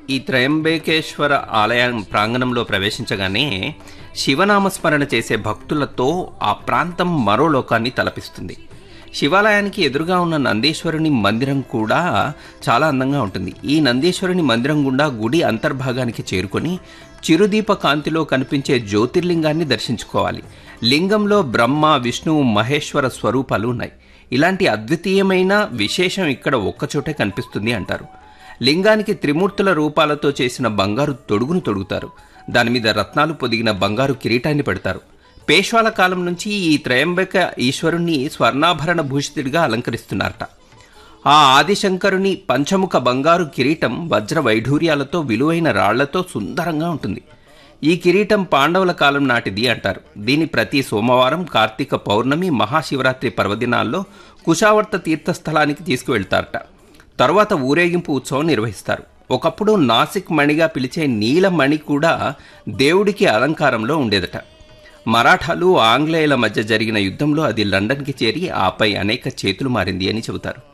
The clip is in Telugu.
ఈ త్రయంబకేశ్వర ఆలయం ప్రాంగణంలో ప్రవేశించగానే శివనామస్మరణ చేసే భక్తులతో ఆ ప్రాంతం మరో లోకాన్ని తలపిస్తుంది శివాలయానికి ఎదురుగా ఉన్న నందీశ్వరుని మందిరం కూడా చాలా అందంగా ఉంటుంది ఈ నందీశ్వరుని మందిరం గుండా గుడి అంతర్భాగానికి చేరుకొని చిరుదీప కాంతిలో కనిపించే జ్యోతిర్లింగాన్ని దర్శించుకోవాలి లింగంలో బ్రహ్మ విష్ణువు మహేశ్వర స్వరూపాలు ఉన్నాయి ఇలాంటి అద్వితీయమైన విశేషం ఇక్కడ ఒక్కచోటే కనిపిస్తుంది అంటారు లింగానికి త్రిమూర్తుల రూపాలతో చేసిన బంగారు తొడుగును తొడుగుతారు దాని మీద రత్నాలు పొదిగిన బంగారు కిరీటాన్ని పెడతారు పేష్వాల కాలం నుంచి ఈ త్రయంబక ఈశ్వరుణ్ణి స్వర్ణాభరణ భూషితుడిగా అలంకరిస్తున్నారట ఆ ఆదిశంకరుని పంచముఖ బంగారు కిరీటం వజ్ర వైఢూర్యాలతో విలువైన రాళ్లతో సుందరంగా ఉంటుంది ఈ కిరీటం పాండవుల కాలం నాటిది అంటారు దీని ప్రతి సోమవారం కార్తీక పౌర్ణమి మహాశివరాత్రి పర్వదినాల్లో కుశావర్త తీర్థస్థలానికి తీసుకువెళ్తారట తరువాత ఊరేగింపు ఉత్సవం నిర్వహిస్తారు ఒకప్పుడు నాసిక్ మణిగా పిలిచే నీలమణి కూడా దేవుడికి అలంకారంలో ఉండేదట మరాఠాలు ఆంగ్లేయుల మధ్య జరిగిన యుద్ధంలో అది లండన్కి చేరి ఆపై అనేక చేతులు మారింది అని చెబుతారు